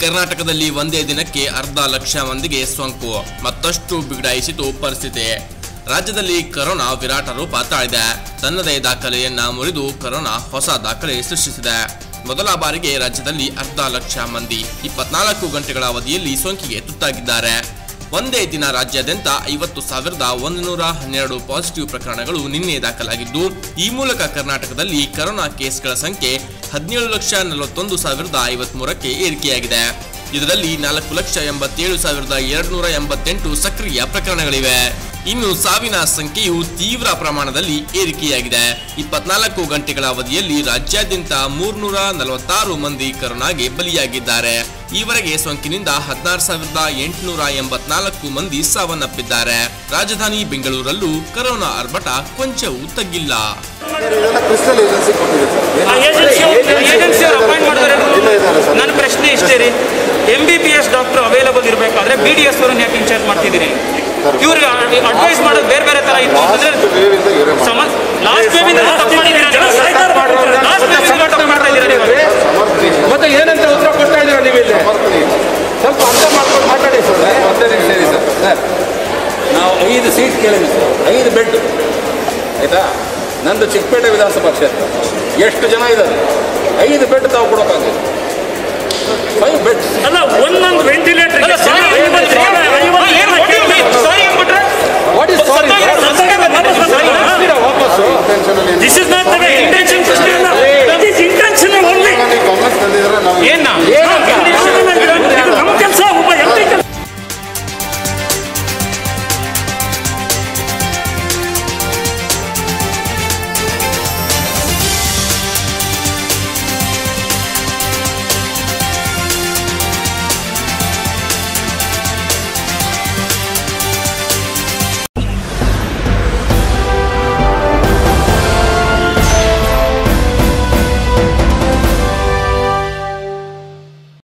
ಕರ್ನಾಟಕದಲ್ಲಿ ಒಂದೇ ದಿನಕ್ಕೆ ಅರ್ಧ ಲಕ್ಷ ಮಂದಿಗೆ ಸೋಂಕು ಮತ್ತಷ್ಟು ಬಿಗಡಾಯಿಸಿತು ಪರಿಸ್ಥಿತಿ ರಾಜ್ಯದಲ್ಲಿ ಕರೋನಾ ವಿರಾಟ ರೂಪ ತಾಳಿದೆ ತನ್ನದೇ ದಾಖಲೆಯನ್ನ ಮುರಿದು ಕರೋನಾ ಹೊಸ ದಾಖಲೆ ಸೃಷ್ಟಿಸಿದೆ ಮೊದಲ ಬಾರಿಗೆ ರಾಜ್ಯದಲ್ಲಿ ಅರ್ಧ ಲಕ್ಷ ಮಂದಿ ಇಪ್ಪತ್ನಾಲ್ಕು ಗಂಟೆಗಳ ಅವಧಿಯಲ್ಲಿ ಸೋಂಕಿಗೆ ತುತ್ತಾಗಿದ್ದಾರೆ ಒಂದೇ ದಿನ ರಾಜ್ಯಾದ್ಯಂತ ಐವತ್ತು ಸಾವಿರದ ಒಂದು ನೂರ ಹನ್ನೆರಡು ಪಾಸಿಟಿವ್ ಪ್ರಕರಣಗಳು ನಿನ್ನೆ ದಾಖಲಾಗಿದ್ದು ಈ ಮೂಲಕ ಕರ್ನಾಟಕದಲ್ಲಿ ಕರೋನಾ ಕೇಸ್ಗಳ ಸಂಖ್ಯೆ ಹದಿನೇಳು ಲಕ್ಷ ನಲವತ್ತೊಂದು ಸಾವಿರದ ಐವತ್ಮೂರಕ್ಕೆ ಏರಿಕೆಯಾಗಿದೆ ಇದರಲ್ಲಿ ನಾಲ್ಕು ಲಕ್ಷ ಎಂಬತ್ತೇಳು ಸಾವಿರದ ಎರಡುನೂರ ಎಂಬತ್ತೆಂಟು ಸಕ್ರಿಯ ಪ್ರಕರಣಗಳಿವೆ ಇನ್ನು ಸಾವಿನ ಸಂಖ್ಯೆಯು ತೀವ್ರ ಪ್ರಮಾಣದಲ್ಲಿ ಏರಿಕೆಯಾಗಿದೆ ಇಪ್ಪತ್ನಾಲ್ಕು ಗಂಟೆಗಳ ಅವಧಿಯಲ್ಲಿ ರಾಜ್ಯಾದ್ಯಂತ ಮೂರ್ನೂರ ನಲವತ್ತಾರು ಮಂದಿ ಕರೋನಾಗೆ ಬಲಿಯಾಗಿದ್ದಾರೆ ಈವರೆಗೆ ಸೋಂಕಿನಿಂದ ಹದಿನಾರು ಸಾವಿರದ ಎಂಟುನೂರ ಎಂಬತ್ನಾಲ್ಕು ಮಂದಿ ಸಾವನ್ನಪ್ಪಿದ್ದಾರೆ ರಾಜಧಾನಿ ಬೆಂಗಳೂರಲ್ಲೂ ಕರೋನಾ ಆರ್ಭಟ ಕೊಂಚವೂ ತಗ್ಗಿಲ್ಲ ಇದೆಲ್ಲ ಕ್ರಿಸ್ಟಲ್ ಏಜೆನ್ಸಿ ಕೊಟ್ಟಿದೆ ಸರ್ ಆ ಏಜೆನ್ಸಿ ಏಜೆನ್ಸಿ ಅವ್ರು ಅಪಾಯಿಂಟ್ ಮಾಡಿದ್ರೆ ಇಲ್ಲ ಇದ್ದಾರೆ ಸರ್ ನನ್ನ ಪ್ರಶ್ನೆ ಇಷ್ಟೇ ರೀ M B B S doctor available ಇರಬೇಕಾದ್ರೆ ಬಿ ಡಿ ಎಸ್ ಅವ್ರನ್ನ ಯಾಕೆ ಇನ್ಚಾರ್ಜ್ ಮಾಡ್ತಿದ್ದೀರಿ ಇವ್ರಿಗೆ ಅಡ್ವೈಸ್ ಮಾಡೋದು ಬೇರೆ ಬೇರೆ ಥರ ಇತ್ತು ಅಂದ್ರೆ ಲಾಸ್ಟ್ ವೇವಿಂದ ಇವರೇ ಸಮ ಲಾಸ್ಟ್ ವೇವಿಂದ ತಪ್ಪು ಮಾಡಿದ್ದೀರಾ ಲಾಸ್ಟ್ ವೇವಿಂದ ತಪ್ಪು ಮಾಡ್ತಾ ಇದ್ದೀರಾ ನೀವು ಸಮರ್ಥನೆ ಇಲ್ಲ. ಮತ್ತೆ ಏನಂತ ಉತ್ತರ ಕೊಡ್ತಾ ಇದ್ದೀರಾ ನೀವು ಇಲ್ಲಿ ಸಮರ್ಥನೆ ಇಲ್ಲ ಸ್ವಲ್ಪ ಅರ್ಥ ಮಾಡ್ಕೊಂಡು ಮಾತಾಡಿ ಸರ್ ಒಂದೇ ನಿಮಿಷ ಇರಿ ಸರ್ ಸರ್ ನಾವು ಐದು ಸೀಟ್ ಕೇಳಿದ್ವಿ ಸರ್ ಐದು ಬೆಡ್ ಆಯಿತಾ ನಂದು ಚಿಕ್ಕಪೇಟೆ ವಿಧಾನಸಭಾ ಕ್ಷೇತ್ರ ಎಷ್ಟು ಜನ ಇದ್ದಾರೆ ಐದು ಬೆಡ್ ತಾವು ಕೊಡೋಕ್ಕಾಗಲಿಲ್ಲ ಫೈವ್ ಬೆಡ್